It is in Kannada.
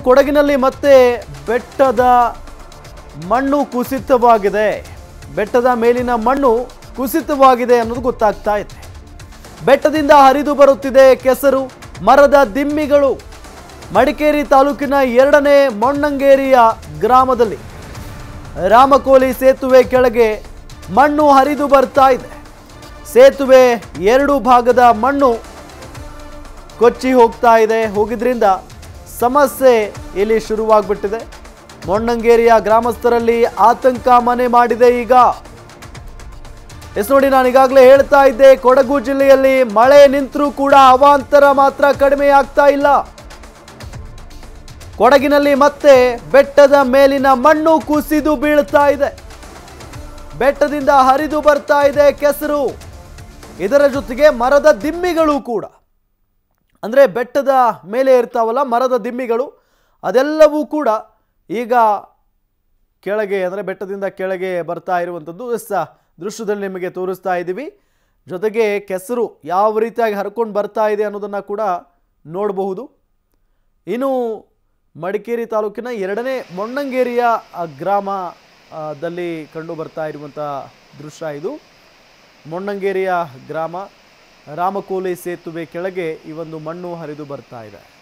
ಕೊಡಗಿನಲ್ಲಿ ಮತ್ತೆ ಬೆಟ್ಟದ ಮಣ್ಣು ಕುಸಿತವಾಗಿದೆ ಬೆಟ್ಟದ ಮೇಲಿನ ಮಣ್ಣು ಕುಸಿತವಾಗಿದೆ ಅನ್ನೋದು ಗೊತ್ತಾಗ್ತಾ ಇದೆ ಬೆಟ್ಟದಿಂದ ಹರಿದು ಬರುತ್ತಿದೆ ಕೆಸರು ಮರದ ದಿಮ್ಮಿಗಳು ಮಡಿಕೇರಿ ತಾಲೂಕಿನ ಎರಡನೇ ಮೊಣ್ಣಂಗೇರಿಯ ಗ್ರಾಮದಲ್ಲಿ ರಾಮಕೋಲಿ ಸೇತುವೆ ಕೆಳಗೆ ಮಣ್ಣು ಹರಿದು ಬರ್ತಾ ಇದೆ ಸೇತುವೆ ಎರಡು ಭಾಗದ ಮಣ್ಣು ಕೊಚ್ಚಿ ಹೋಗ್ತಾ ಇದೆ ಹೋಗಿದ್ರಿಂದ ಸಮಸ್ಯೆ ಇಲ್ಲಿ ಶುರುವಾಗ್ಬಿಟ್ಟಿದೆ ಮೊಣ್ಣಂಗೇರಿಯ ಗ್ರಾಮಸ್ಥರಲ್ಲಿ ಆತಂಕ ಮನೆ ಮಾಡಿದೆ ಈಗ ಎಸ್ ನೋಡಿ ನಾನು ಈಗಾಗಲೇ ಹೇಳ್ತಾ ಇದ್ದೆ ಕೊಡಗು ಜಿಲ್ಲೆಯಲ್ಲಿ ಮಳೆ ನಿಂತರೂ ಕೂಡ ಅವಾಂತರ ಮಾತ್ರ ಕಡಿಮೆ ಆಗ್ತಾ ಇಲ್ಲ ಕೊಡಗಿನಲ್ಲಿ ಮತ್ತೆ ಬೆಟ್ಟದ ಮೇಲಿನ ಮಣ್ಣು ಕುಸಿದು ಬೀಳ್ತಾ ಇದೆ ಬೆಟ್ಟದಿಂದ ಹರಿದು ಬರ್ತಾ ಇದೆ ಕೆಸರು ಇದರ ಜೊತೆಗೆ ಮರದ ದಿಮ್ಮಿಗಳು ಕೂಡ ಅಂದರೆ ಬೆಟ್ಟದ ಮೇಲೆ ಇರ್ತಾವಲ್ಲ ಮರದ ದಿಮ್ಮಿಗಳು ಅದೆಲ್ಲವೂ ಕೂಡ ಈಗ ಕೆಳಗೆ ಅಂದರೆ ಬೆಟ್ಟದಿಂದ ಕೆಳಗೆ ಬರ್ತಾ ಇರುವಂಥದ್ದು ಎಸ್ ದೃಶ್ಯದಲ್ಲಿ ನಿಮಗೆ ತೋರಿಸ್ತಾ ಇದ್ದೀವಿ ಜೊತೆಗೆ ಕೆಸರು ಯಾವ ರೀತಿಯಾಗಿ ಹರ್ಕೊಂಡು ಬರ್ತಾ ಇದೆ ಅನ್ನೋದನ್ನು ಕೂಡ ನೋಡಬಹುದು ಇನ್ನು ಮಡಿಕೇರಿ ತಾಲೂಕಿನ ಎರಡನೇ ಮೊಣ್ಣಂಗೇರಿಯ ಆ, ಗ್ರಾಮ ಆ, ದಲ್ಲಿ ಕಂಡು ಬರ್ತಾ ಇರುವಂಥ ದೃಶ್ಯ ಇದು ಮೊಣ್ಣಂಗೇರಿಯ ಗ್ರಾಮ ರಾಮಕೋಲಿ ಸೇತುವೆ ಕೆಳಗೆ ಈ ಒಂದು ಮಣ್ಣು ಹರಿದು ಬರ್ತಾ ಇದೆ